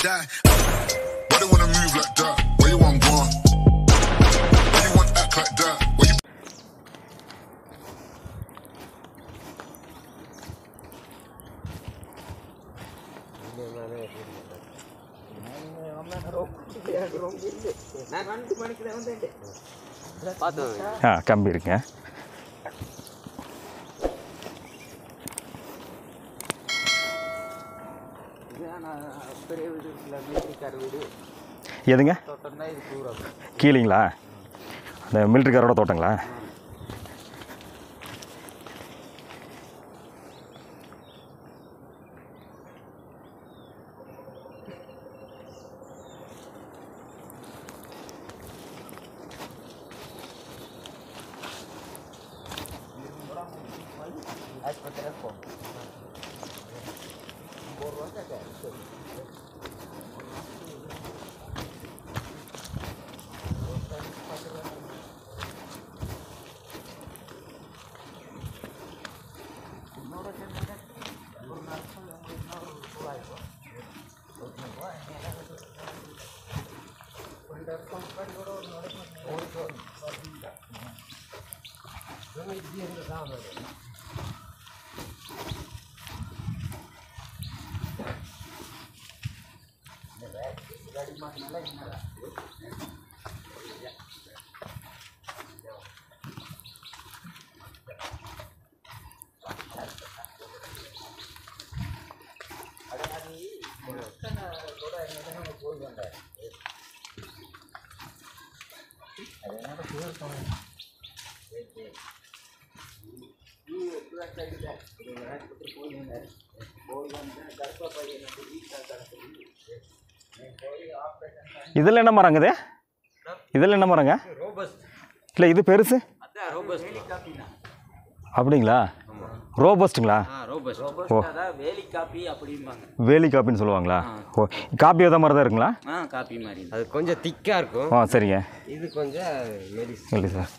die. Why they wanna move like that? Where you want gone? Why you want act like that? Where you பார்த்து ஆ கம்பி இருக்குங்க இதுதான் நான் பெரிய வீடு இருக்குல்ல மிலிட்டரிக்கார வீடு எதுங்க தோட்டம் தான் இது பூரா கீழேங்களா அந்த மிலிட்ரிக்காரோட தோட்டங்களா ஆஸ்பத்திரியாக போ இதில் என்ன மரங்க இது இதில் என்ன மரங்க இல்லை இது பெருசு அதான் ரோபஸ் அப்படிங்களா ரோபஸ்ட்டுங்களா ஆ ரோபஸ் ரோபஸ் அதான் வேலி காப்பி அப்படிம்பாங்க வேலி காப்பின்னு சொல்லுவாங்களா ஓ காப்பி எதாவது மாதிரி தான் இருக்குங்களா ஆ காப்பி மாதிரி அது கொஞ்சம் திக்காக இருக்கும் ஆ சரிங்க இது கொஞ்சம் மெலிஸ் இல்லை சார்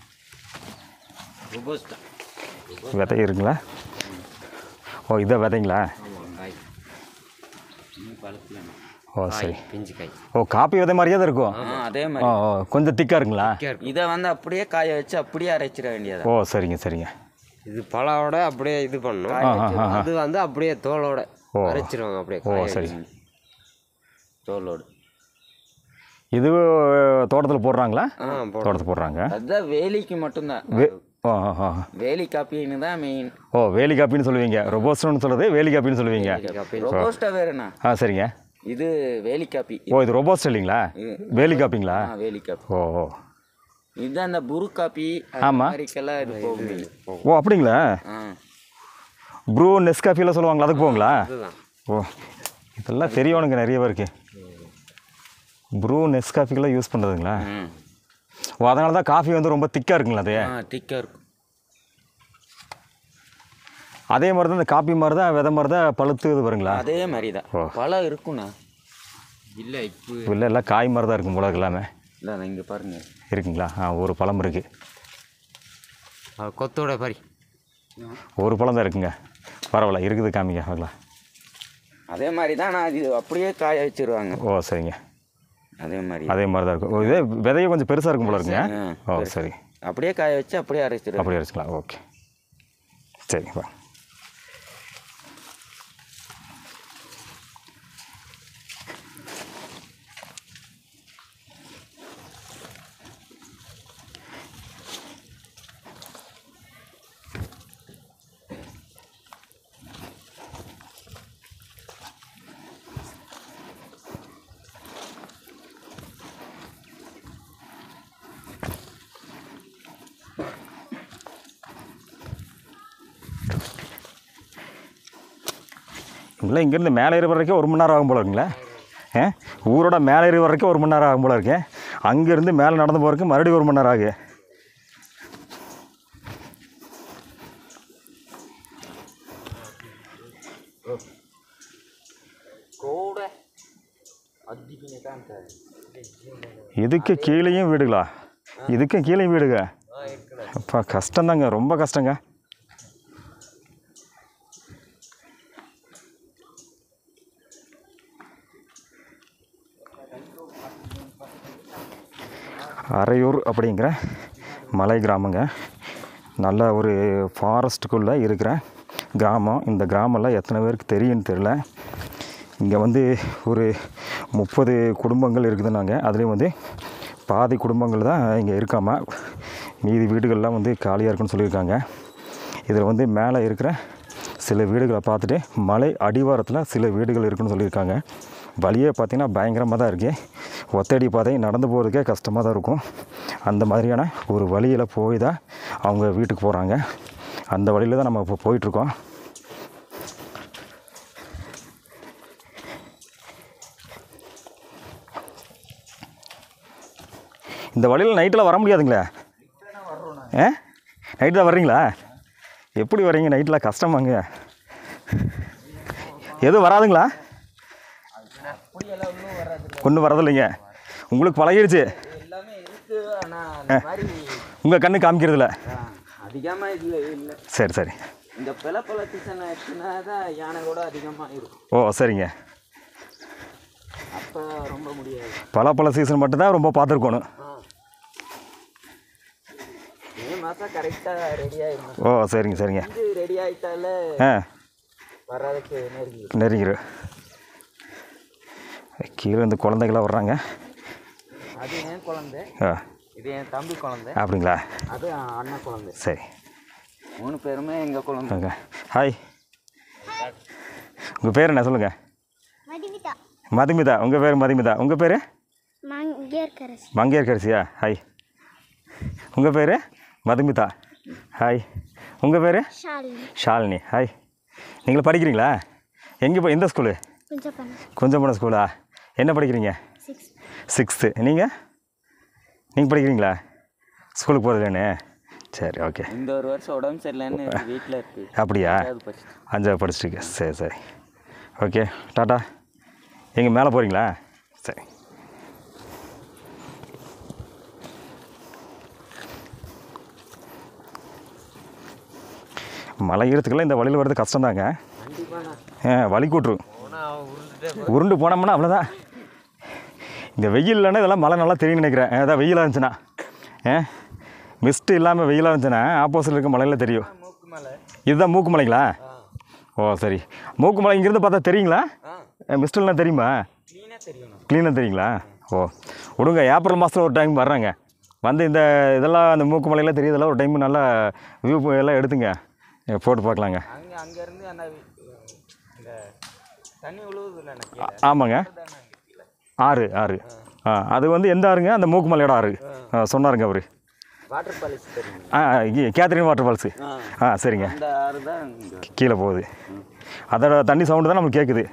ரோபஸ் தான் விதை இருக்குங்களா ஓ இதை விதைங்களா ஆமாம் காய் இன்னும் பழத்துல ஓ சரி பிஞ்சு காய் ஓ காப்பி விதை மாதிரியே தான் இருக்கும் ஆ அதே ஓ மாதிரி ஓ கொஞ்சம் திக்காக இருக்குங்களா திக்காக இருக்கும் இதை வந்து அப்படியே காய வச்சு அப்படியே அரைச்சிட வேண்டியதா ஓ சரிங்க சரிங்க இது பழோட அப்படியே இது பண்ணும் ஆ ஆ ஆ அது வந்து அப்படியே தோலோட ஓ. அரைச்சிருவாங்க அப்படியே ஓ காய சரி வச்சு. தோலோடு இது தோட்டத்தில் போடுறாங்களா ஆ போடும் தோட்டத்தில் போடுறாங்க அதுதான் வேலிக்கு மட்டும்தான் வே ஓ ஆ ஆ வேலி காப்பின்னு தான் மெயின் ஓ வேலி காப்பின்னு சொல்லுவீங்க ரொபோஸ்ட்னு சொல்கிறது வேலி காப்பின்னு சொல்லுவீங்க ரோபோஸ்டா வேறுண்ணா ஆ சரிங்க இது வேலி காப்பி ஓ இது ரொபோஸ்ட் இல்லைங்களா வேலி காப்பிங்களா ஆ வேலி காப்பி ஓ ஓ இதுதான் அந்த புரு காப்பி ஆமா. மாதிரிக்கெல்லாம் இது போகும் ஓ அப்படிங்களா ஆ ப்ரூ நெஸ்காஃபிலாம் சொல்லுவாங்களா அதுக்கு போங்களா அதுதான் ஓ இதெல்லாம் தெரியவனுங்க நிறைய பேருக்கு ப்ரூ நெஸ்காஃபிக்கெல்லாம் யூஸ் பண்ணுறதுங்களா ம் ஓ அதனால தான் காஃபி வந்து ரொம்ப திக்காக இருக்குங்களா அது ஆ திக்காக இருக்கும் அதே மாதிரி தான் இந்த காப்பி மாதிரி தான் விதை மாதிரி தான் பழுத்து இது வருங்களா அதே மாதிரி தான் ஓ. பழம் இருக்குண்ணா இல்லை இப்போ இல்லை எல்லாம் காய் மாதிரி தான் இருக்கும் போல இருக்கு எல்லாமே இல்லை இங்கே பாருங்க இருக்குங்களா ஆ ஒரு பழம் இருக்குது அது கொத்தோட பறி ஒரு பழம் தான் இருக்குங்க பரவாயில்ல இருக்குது காமிங்க பார்க்கலாம் அதே மாதிரி தான் நான் இது அப்படியே காய வச்சிருவாங்க ஓ சரிங்க அதே மாதிரி அதே மாதிரி தான் இருக்கும் ஓ இதே விதையே கொஞ்சம் பெருசாக இருக்கும் போல இருக்குங்க ஆ, ஓ சரி அப்படியே காய வச்சு அப்படியே அரைச்சிருவாங்க அப்படியே வச்சுக்கலாம் ஓகே சரிங்க வா இல்லை இங்கேருந்து மேலே ஏறி வரைக்கும் ஒரு மணி நேரம் ஆகும் போல இருக்குங்களா ஆ ஊரோட மேலே ஏறி வரைக்கும் ஒரு மணி நேரம் ஆகும் போல இருக்கு அங்கேருந்து மேலே நடந்து போகிறதுக்கு மறுபடியும் ஒரு மணி நேரம் ஆகு கூட அதிகம் தான் இதுக்கு கீழேயும் வீடுங்களா இதுக்கும் கீழேயும் வீடுங்க அப்பா கஷ்டந்தாங்க ரொம்ப கஷ்டங்க அரையூர் அப்படிங்கிற மலை கிராமங்க நல்ல ஒரு ஃபாரஸ்ட்டுக்குள்ளே இருக்கிற கிராமம் இந்த கிராமம்லாம் எத்தனை பேருக்கு தெரியும்னு தெரில இங்கே வந்து ஒரு முப்பது குடும்பங்கள் இருக்குதுன்னாங்க அதுலேயும் வந்து பாதி குடும்பங்கள் தான் இங்கே இருக்காம மீதி வீடுகள்லாம் வந்து காலியாக இருக்குன்னு சொல்லியிருக்காங்க இதில் வந்து மேலே இருக்கிற சில வீடுகளை பார்த்துட்டு மலை அடிவாரத்தில் சில வீடுகள் இருக்குன்னு சொல்லியிருக்காங்க வழியே பார்த்திங்கன்னா பயங்கரமாக தான் இருக்குது ஒத்தடி பாதை நடந்து போகிறதுக்கே கஷ்டமாக தான் இருக்கும் அந்த மாதிரியான ஒரு வழியில் போய் தான் அவங்க வீட்டுக்கு போகிறாங்க அந்த வழியில் தான் நம்ம இப்போ போயிட்டுருக்கோம் இந்த வழியில் நைட்டில் வர முடியாதுங்களே ஆ நைட்டு தான் வர்றீங்களா எப்படி வர்றீங்க நைட்டில் கஷ்டமாங்க எதுவும் வராதுங்களா ஒன்றும் வரதில்லைங்க உங்களுக்கு பழகிடுச்சு எல்லாமே இருக்கு ஆனால் அந்த மாதிரி உங்கள் கண்ணு காமிக்கிறதில்ல அதிகமாக இல்லை இல்லை சரி சரி இந்த பிளப்பழ சீசன் ஆச்சுன்னா தான் யானை கூட அதிகமாக இருக்கும் ஓ சரிங்க அப்போ ரொம்ப முடியாது பலாப்பழ சீசன் மட்டும்தான் ரொம்ப பார்த்துருக்கணும் மே மாதம் கரெக்டாக ரெடி ஆயிடும் ஓ சரிங்க சரிங்க இது ரெடி ஆயிட்டாலே ஆ வர்றதுக்கு நெருங்கி நெருங்கிரு கீழே இந்த குழந்தைகளாம் வர்றாங்க அது என் குழந்தை ஆ இது என் தம்பி குழந்தை அப்படிங்களா அது அண்ணன் குழந்தை சரி மூணு பேருமே எங்கள் குழந்தை ஓகே ஹாய் உங்கள் பேர் என்ன சொல்லுங்கள் மதிமிதா மதுமிதா உங்கள் பேர் மதுமிதா உங்கள் பேர் மங்கேற்கரசி மங்கையர்கரசியா ஹாய் உங்கள் பேர் மதுமிதா ஹாய் உங்கள் பேர் ஷாலினி ஷாலினி ஹாய் நீங்கள் படிக்கிறீங்களா எங்கே போய் எந்த ஸ்கூலு கொஞ்சம் பண்ண கொஞ்சம் போன ஸ்கூலா என்ன படிக்கிறீங்க சிக்ஸ் சிக்ஸ்த்து நீங்கள் நீங்கள் படிக்கிறீங்களா ஸ்கூலுக்கு போகிறதுலேன்னு சரி ஓகே இந்த ஒரு வருஷம் உடம்பு சரியில்லைன்னு வீட்டில் இருக்கு அப்படியா அஞ்சாவது படிச்சுட்டு. அஞ்சாவது படிச்சிருக்கேன் சரி சரி ஓகே டாட்டா எங்கே மேலே போகிறீங்களா சரி மலை ஏறத்துக்கெல்லாம் இந்த வழியில் வர்றது கஷ்டம்தாங்க கண்டிப்பாண்ணா ஆ வலி கூட்டுரும் உருண்டு போனோம்னா அவ்வளோதான் இந்த வெயில் இல்லைன்னா இதெல்லாம் மழை நல்லா தெரியும் நினைக்கிறேன் அதான் வெயிலாக இருந்துச்சுன்னா ஏ மிஸ்ட்டு இல்லாமல் வெயிலாக இருந்துச்சுன்னா ஆப்போசிட்டில் இருக்க மலையில் தெரியும் மூக்கு மலை இதுதான் மூக்கு மலைங்களா ஓ சரி மூக்கு மலை இங்கேருந்து பார்த்தா தெரியுங்களா மிஸ்டெல்லாம் தெரியுமா க்ளீனாக தெரியணும் க்ளீனாக தெரியுங்களா ஓ விடுங்க ஏப்ரல் மாதத்தில் ஒரு டைம் வர்றாங்க வந்து இந்த இதெல்லாம் அந்த மூக்கு மலையெல்லாம் தெரியுதெல்லாம் ஒரு டைம் நல்லா வியூ எல்லாம் எடுத்துங்க ஏ, போட்டு பார்க்கலாங்க அங்கே அங்கேருந்து அந்த இந்த தண்ணி உழுவுது இல்லை கீழே ஆமாங்க தானே அங்கே கீழே ஆறு ஆறு ஆ அது வந்து எந்த ஆறுங்க அந்த மூக்கு மலையோட ஆறு ஆ, சொன்னாருங்க அவர் வாட்டர் பாலிசி தெரியும் ஆ இங்கே கேத்ரின் வாட்டர் ஃபால்ஸு ஆ ஆ சரிங்க அந்த ஆறு தான் இங்கே கீழே போகுது அதோட தண்ணி சவுண்டு தான் நமக்கு கேட்குது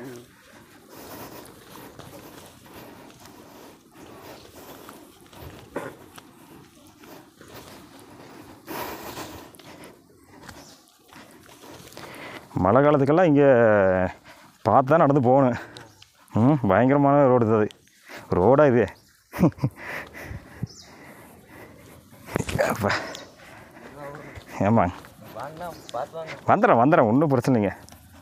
மழை காலத்துக்கெல்லாம் இங்கே பார்த்து தான் நடந்து போகணும் ம் பயங்கரமான ரோடு இது அது ரோடா இது அப்பா. ஆமாங்க வாங்கினா பார்த்து வாங்க வந்துடுறேன் வந்துடுறேன் ஒன்றும் பிரச்சனை இல்லைங்க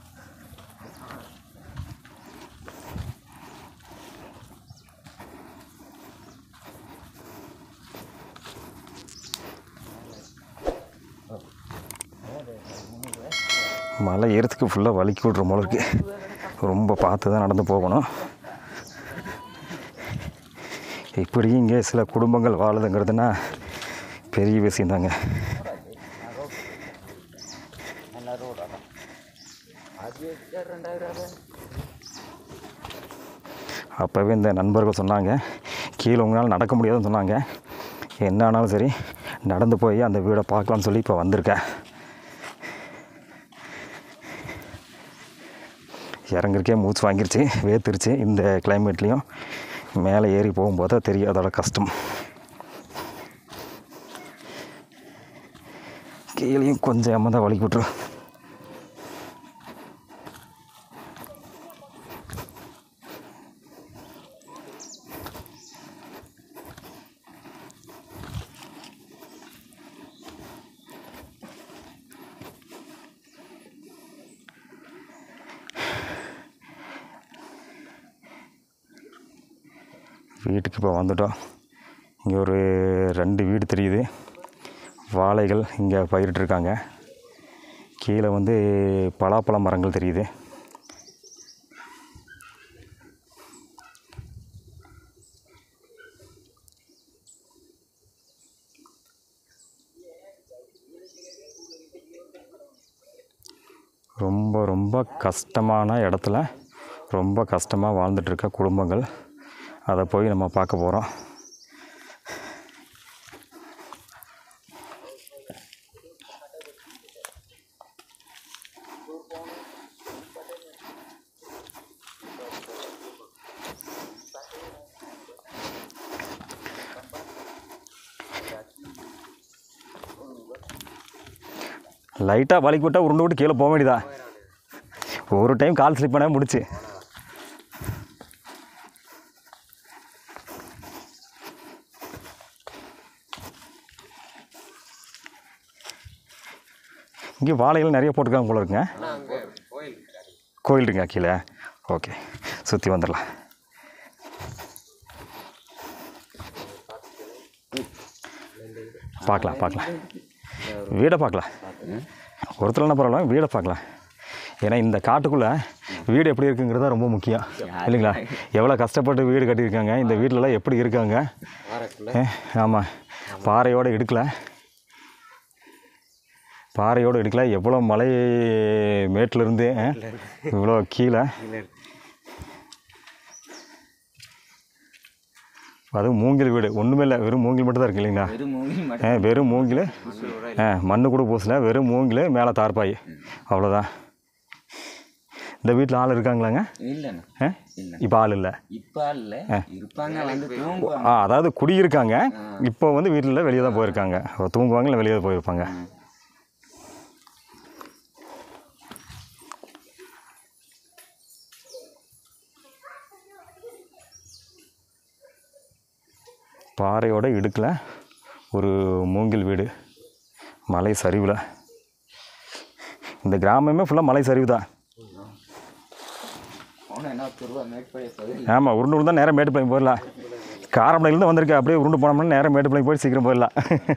மலை ஏறத்துக்கு ஃபுல்லாக வலிக்கி விட்ற போல இருக்கு ரொம்ப பார்த்து தான் நடந்து போகணும் இப்படி இங்கே சில குடும்பங்கள் வாழுதுங்கிறதுனா பெரிய விஷயந்தாங்க நல்ல ரோடு அதான் அது எக்ஸ்ட்ரா ரெண்டாயிரம் ரூபா அப்போவே இந்த நண்பர்கள் சொன்னாங்க கீழே உங்களால் நடக்க முடியாதுன்னு சொன்னாங்க என்ன ஆனாலும் சரி நடந்து போய் அந்த வீடை பார்க்கலாம்னு சொல்லி இப்போ வந்திருக்கேன் இறங்குறக்கே மூச்சு வாங்கிருச்சு வேத்துருச்சு இந்த கிளைமேட்லேயும் மேலே ஏறி போகும்போது தான் தெரியும் அதோட கஷ்டம் கீழேயும் கொஞ்சம் அம்மா தான் வலிக்கு விட்ரும் வீட்டுக்கு இப்போ வந்துட்டோம் இங்கே ஒரு ரெண்டு வீடு தெரியுது வாழைகள் இங்கே பயிரிட்டிருக்காங்க கீழே வந்து பலாப்பழ மரங்கள் தெரியுது ரொம்ப ரொம்ப கஷ்டமான இடத்துல ரொம்ப கஷ்டமாக வாழ்ந்துட்டுருக்க குடும்பங்கள் அதை போய் நம்ம பார்க்க போகிறோம் லைட்டாக வலிக்கு விட்டால் உருண்டு விட்டு கீழே போக வேண்டியதா ஒரு டைம் கால் ஸ்லிப் பண்ணால் முடிச்சு இங்கே வாழைகள் நிறைய போட்டிருக்காங்க போல இருக்குங்க கோயில் இருக்குங்க கீழே ஓகே சுற்றி வந்துடலாம் பார்க்கலாம் பார்க்கலாம் வீடை பார்க்கலாம் ஒருத்தர் என்ன பரவாயில்ல வீடை பார்க்கலாம் ஏன்னா இந்த காட்டுக்குள்ளே வீடு எப்படி இருக்குங்கிறது தான் ரொம்ப முக்கியம் இல்லைங்களா எவ்வளோ கஷ்டப்பட்டு வீடு கட்டியிருக்காங்க இந்த வீட்டிலலாம் எப்படி இருக்காங்க ஆமாம் பாறையோடு எடுக்கல பாறையோடு எடுக்கல எவ்வளோ மலை மேட்டிலேருந்து இவ்வளோ கீழே அதுவும் மூங்கில் வீடு ஒன்றுமே இல்லை வெறும் மூங்கில் மட்டும் தான் இருக்கு இல்லைங்களா வெறும் மூங்கில் மட்டும் ஆ வெறும் மூங்கில் ஆ மண்ணு கூட பூசல வெறும் மூங்கில் மேலே தார்பாய் அவ்வளோதான் இந்த வீட்டில் ஆள் இருக்காங்களாங்க இல்லைண்ணா ஆ இப்போ ஆள் இல்லை இப்போ இல்லை இருப்பாங்க வந்து தூங்குவாங்க ஆ அதாவது குடியிருக்காங்க இப்போ வந்து வீட்டில் வெளியே தான் போயிருக்காங்க தூங்குவாங்க இல்லை வெளியே தான் போயிருப்பாங்க பாறையோட இடுக்கில் ஒரு மூங்கில் வீடு மலை சரிவில் இந்த கிராமமே ஃபுல்லாக மலை சரிவு தான் அவனை என்ன துருவா மேற்படைய பதில் ஆமாம் உருண்டு உருண்டு தான் நேரம் மேட்டுப்பாளையம் போயிடலாம் காரமடையிலேருந்து வந்திருக்கு அப்படியே உருண்டு போனோம்னா நேரம் மேட்டுப்பாளையம் போய் சீக்கிரம் போயிடலாம்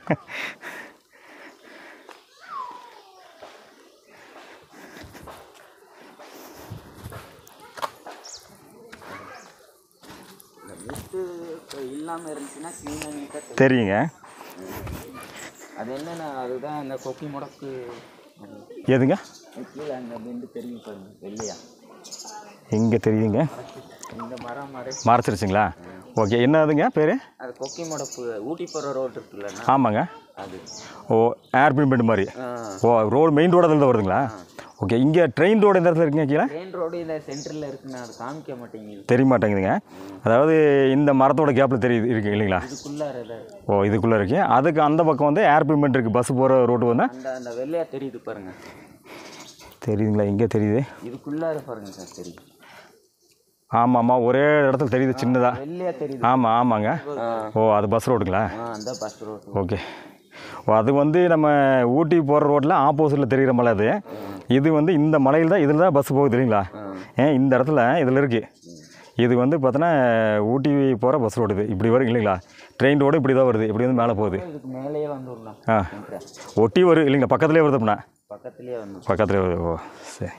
வித்து இல்லாமல் இருந்துச்சுன்னா க்ளீனாக நீட்டாக தெரியுங்க அது என்னன்னா அதுதான் அந்த கொக்கி முடக்கு எதுங்க கீழே அந்த பெண்டு தெரியும் பாருங்க வெள்ளையா இங்கே தெரியுங்க இந்த மரம் மறை மறைச்சிருச்சுங்களா ஓகே என்னதுங்க பேர் அது கொக்கி முடப்பு ஊட்டி போகிற ரோடு இருக்குல்லண்ணா ஆமாங்க அது ஓ ஏர்பின் பெண்டு மாதிரி ஆ ஓ ரோடு மெயின் ரோடு அதில் தான் வருதுங்களா ஓகே இங்கே ட்ரெயின் ரோடு எந்த இடத்துல இருக்குங்க கீழே மெயின் ரோடு இந்த சென்டரில் இருக்குண்ணா அது காமிக்க மாட்டேங்குது தெரிய மாட்டேங்குதுங்க அதாவது இந்த மரத்தோட கேப்பில் தெரியுது இருக்கு இல்லைங்களா இதுக்குள்ளார இது. ஓ இதுக்குள்ளே இருக்கு அதுக்கு அந்த பக்கம் வந்து ஏர்பின் பெண்ட் இருக்குது பஸ் போகிற ரோடு வந்து அந்த அந்த வெள்ளையா தெரியுது பாருங்க தெரியுதுங்களா இங்கே தெரியுது இதுக்குள்ளார பாருங்க சார் தெரியுது ஆமாம் ஆமாம் ஒரே இடத்துல தெரியுது சின்னதாக வெள்ளையா தெரியுது ஆமாம் ஆமாங்க ஆ ஓ அது பஸ் ரோடுங்களா ஆ அந்த பஸ் ரோடு ஓகே ஓ அது வந்து நம்ம ஊட்டி போகிற ரோட்டில் ஆப்போசிட்டில் தெரிகிற மலை அது இது வந்து இந்த மலையில் தான் இதில் தான் பஸ் போகுது இல்லைங்களா ஏன் இந்த இடத்துல இதில் இருக்குது இது வந்து பார்த்தோன்னா ஊட்டி போகிற பஸ் ரோடு இது இப்படி வரும் இல்லைங்களா ட்ரெயின் ரோடு இப்படி தான் வருது இப்படி வந்து மேலே போகுது இதுக்கு மேலேயே வந்துடலாம் ஆ ஒட்டி வரும் இல்லைங்களா பக்கத்துலேயே வருது அப்படின்னா பக்கத்துலேயே வந்து பக்கத்துலேயே வருது ஓ சரி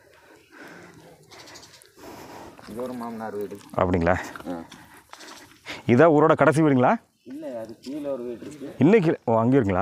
இது ஒரு மாமனார் வீடு அப்படிங்களா ஆ இதான் ஊரோட கடைசி வீடுங்களா இல்லை அது கீழே ஒரு வீடு இருக்கு இன்னைக்கு ஓ அங்கே இருக்குங்களா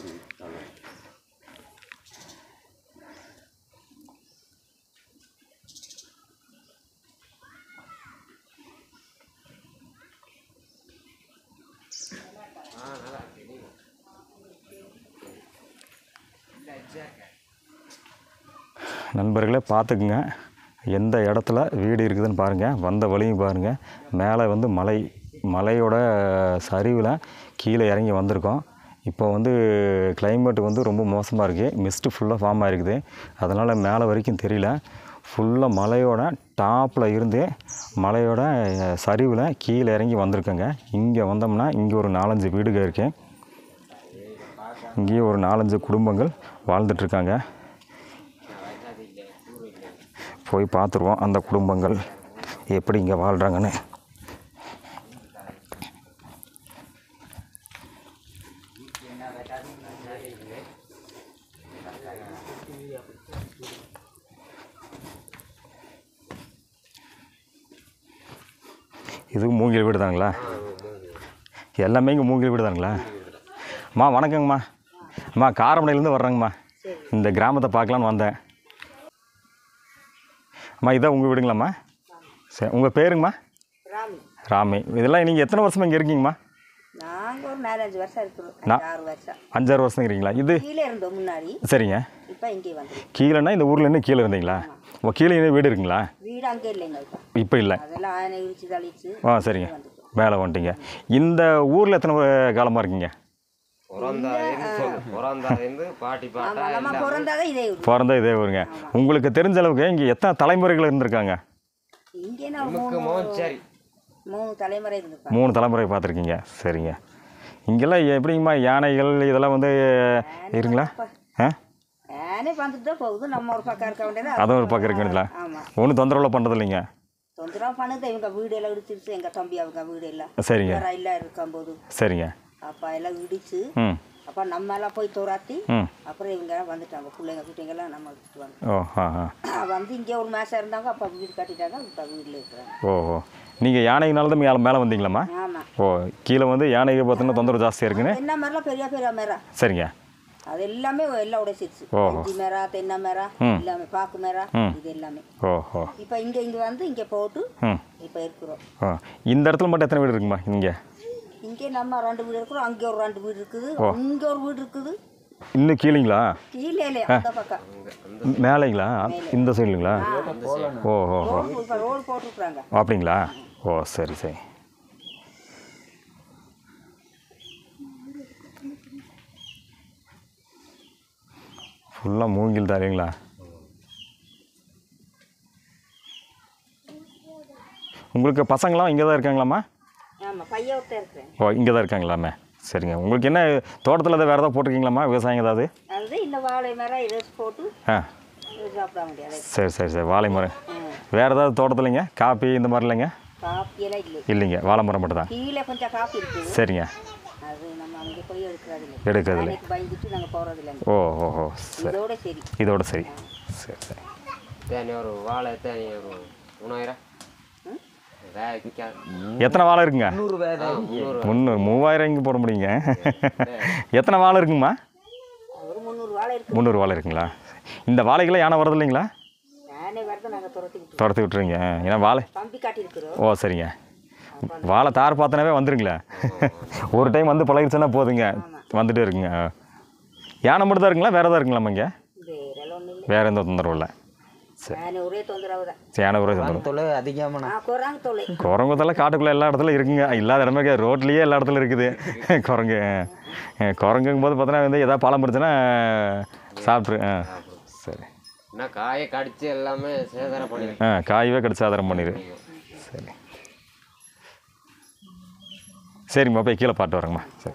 நண்பர்களே பார்த்துக்குங்க எந்த இடத்துல வீடு இருக்குதுன்னு பாருங்கள் வந்த வழியும் பாருங்கள் மேலே வந்து மலை மலையோட சரிவில் கீழே இறங்கி வந்திருக்கோம் இப்போ வந்து climate வந்து ரொம்ப மோசமாக இருக்குது மிஸ்ட்டு ஃபுல்லாக ஃபார்ம் ஆகிருக்குது அதனால் மேலே வரைக்கும் தெரியல ஃபுல்லாக மலையோட டாப்பில் இருந்து மலையோட சரிவில் கீழே இறங்கி வந்திருக்கோங்க இங்கே வந்தோம்னா இங்கே ஒரு நாலஞ்சு வீடுக இருக்குது இங்கேயும் ஒரு நாலஞ்சு குடும்பங்கள் வாழ்ந்துட்டுருக்காங்க போய் பார்த்துருவோம் அந்த குடும்பங்கள் எப்படி இங்கே வாழ்கிறாங்கன்னு இது மூங்கில் வீடு தானுங்களா எல்லாமே இங்கே மூங்கில் வீடு தானுங்களா அம்மா வணக்கங்கம்மா அம்மா காரமடையிலேருந்து வர்றேங்கம்மா இந்த கிராமத்தை பார்க்கலான்னு வந்தேன் அம்மா இதான் உங்கள் வீடுங்களாம்மா சரி உங்கள் பேருங்கம்மா ராமி ராமி இதெல்லாம் நீங்கள் எத்தனை வருஷமா இங்கே இருக்கீங்கம்மா நாங்கள் ஒரு நாலஞ்சு வருஷம் இருக்கிறோம் நான்- ஆறு வருஷம் அஞ்சாறு வருஷம் இருக்கிறீங்களா இது கீழே இருந்தோம் முன்னாடி சரிங்க இப்போ இங்கே வந்துடும் கீழேன்னா இந்த ஊரில் இன்னும் கீழே இருந்தீங்களா ஓ கீழே இன்னும் வீடு இருக்குங்களா வீடு அங்கே இல்லைங்க இப்போ இப்போ இல்லை அதெல்லாம் ஆனை இடிச்சு தளிச்சு ஆ சரிங்க மேலே வந்துட்டீங்க இந்த ஊரில் எத்தனை காலமாக இருக்கீங்க பிறந்தாலேருந்து பிறந்தாலேருந்து பாட்டி பாட்டா ஆமாம் நம்ம பிறந்தாதான் இதே ஊர் பிறந்த இதே ஊருங்க உங்களுக்கு தெரிஞ்ச அளவுக்கு இங்கே எத்தனை தலைமுறைகள் இருந்திருக்காங்க இங்கே நான் நமக்கு மூணு மோச்சரி மூணு தலைமுறை இருந்திருப்பேன் மூணு தலைமுறை பார்த்துருக்கீங்க சரிங்க இங்கெல்லாம் எப்படிங்கம்மா யானைகள் இதெல்லாம் வந்து இருக்குங்களா ஆ ஆனே வந்துட்டு தான் போகுது நம்ம ஒரு பக்கம் இருக்க வேண்டியது அதுவும் ஒரு பக்கம் இருக்க வேண்டியதுல ஆமாம் ஒன்றும் தொந்தரவுலாம் பண்ணுறது இல்லைங்க தொந்தரவு பண்ணுது இவங்க வீடு எல்லாம் இடிச்சிருச்சு எங்கள் தம்பி அவங்க வீடு எல்லாம் சரிங்க ரயிலாக இருக்கும்போது சரிங்க அப்போ எல்லாம் இடிச்சு ம் அப்போ நம்ம எல்லாம் போய் தோராத்தி ம் அப்புறம் இவங்க எல்லாம் வந்துட்டாங்க பிள்ளைங்க குட்டிங்கெல்லாம் நம்ம விட்டுட்டு வந்து ஓ ஆ ஆ வந்து இங்கே ஒரு மாதம் இருந்தாங்க அப்போ வீடு கட்டிட்டாங்க இப்போ வீட்டில் இருக்கிறாங்க ஓ ஓ நீங்கள் யானையினால தான் மேலே மேலே வந்தீங்களாம்மா ஆமாம் ஓ கீழே வந்து யானைக்கு பார்த்தோன்னா தொந்தரவு ஜாஸ்தியாக இருக்குன்னு தென்னை மரம்லாம் பெரிய பெரிய மரம் சரிங்க அது எல்லாமே எல்லாம் உடைச்சிருச்சு ஓஹோ. அஞ்சு மரம் தென்னை மரம் ம். எல்லாமே பாக்கு மரம் ம். இது எல்லாமே ஓ ஓ இப்போ இங்கே இங்கே வந்து இங்கே போட்டு ம் இப்போ இருக்கிறோம் ஓ இந்த இடத்துல மட்டும் எத்தனை வீடு இருக்குமா இங்கே இங்கே நம்ம ரெண்டு வீடு இருக்கிறோம் அங்கே ஒரு ரெண்டு வீடு இருக்குது இங்கே ஒரு வீடு இருக்குது இன்னும் கீழேங்களா கீழே இல்லையா அந்த பக்கம் மேலேங்களா இந்த சைடுங்களா ஓ ஓ ஓ ரோடு இப்போ ரோடு போட்டிருக்குறாங்க அப்படிங்களா ஓ சரி சரி ஃபுல்லாக மூங்கில் தான் இல்லைங்களா உங்களுக்கு பசங்களாம் இங்கே தான் இருக்காங்களாம்மா ஆமாம் பையன் ஒருத்தன் இருக்கிறேன் ஓ இங்கே தான் இருக்காங்களாமே சரிங்க உங்களுக்கு என்ன தோட்டத்தில் ஏதாவது வேறு ஏதாவது போட்டிருக்கீங்களாம்மா விவசாயம் ஏதாவது அது இந்த வாழை மரம் இதை வச்சு போட்டு ஆ இது சாப்பிட முடியாது சரி சரி சரி வாழை மரம் ம். வேறு ஏதாவது தோட்டத்துலைங்க காப்பி இந்த மாதிரி இல்லைங்க காப்பியெல்லாம் இல்லை இல்லைங்க வாழை மரம் மட்டும் தான் கீழே கொஞ்சம் காப்பி இருக்குது சரிங்க அது நம்ம அங்கே போய் எடுக்கிறது இல்லை எடுக்கிறது இல்லை அன்னைக்கு பயந்துட்டு நாங்கள் போகிறது இல்லைங்க ஓ ஓ ஓ சரி இதோட சரி இதோட சரி சரி சரி தேனி ஒரு வாழை தேனி ஒரு மூணாயிரம் வேலைக்கு எத்தனை வாழை இருக்குங்க முந்நூறு முந்நூறு மூவாயிரம் இங்கே போட முடியுங்க எத்தனை வாழை இருக்குங்கம்மா ஒரு முந்நூறு வாழை இருக்குது முந்நூறு வாழை இருக்குங்களா இந்த வாழைக்கெல்லாம் யானை வரது இல்லைங்களா நானே வரதை நாங்கள் துரத்தி விட்டுருவோம் துரத்தி விட்டுறீங்க ஏன்னா வாழை தம்பி காட்டியிருக்கிறோம் ஓ சரிங்க வாழை தார் பார்த்தனாவே வந்துருங்களே ஒரு டைம் வந்து பழகிருச்சுன்னா போதுங்க வந்துட்டே இருக்குங்க யானை மட்டும் தான் இருக்குங்களா வேறு ஏதாவது இருக்குங்களாம்மா இங்கே வேற ஒன்றும் இல்லை வேறு எந்த தொந்தரவும் இல்லை சரி நான் ஒரே தொந்தரவு தான் யானை ஒரே தொந்தரவு தொலை அதிகமான ஆ குறாங்க தொலை குரங்குத்தெல்லாம் காட்டுக்குள்ளே எல்லா இடத்துல இருக்குங்க இல்லாத இடமே இருக்காது ரோட்லேயே எல்லா இடத்துல இருக்குது குரங்கு அஹ், குரங்குங்கும் போது பார்த்தோன்னா வந்து எதாவது பழம் பிடிச்சுன்னா சாப்பிட்ரு ஆ சரி என்ன காயை கடிச்சு எல்லாமே சேதாரம் பண்ணி ஆ காயவே கடிச்சு ஆதாரம் பண்ணிடு சரி சரிங்கம்மா போய் கீழே பாட்டு வரேங்கம்மா சரி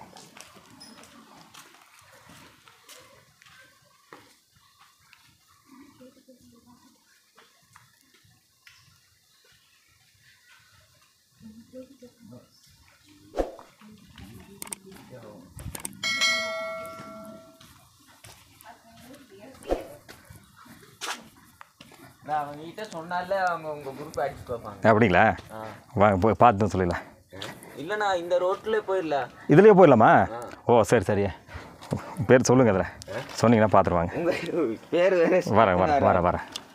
நான் அவங்க கிட்ட சொன்னாலே அவங்க உங்க குரூப் அடிச்சு பார்ப்பாங்க அப்படிங்களா வா போய் பார்த்து சொல்லிடலாம் இல்லைண்ணா இந்த ரோட்ல போயிடலாம் இதுலேயே போயிடலாமா ஓ சரி சரி பேர் சொல்லுங்கள் அதில் சொன்னீங்கன்னா பார்த்துருவாங்க உங்க பேர் வேற வரேன் வரேன் வரேன் வரேன்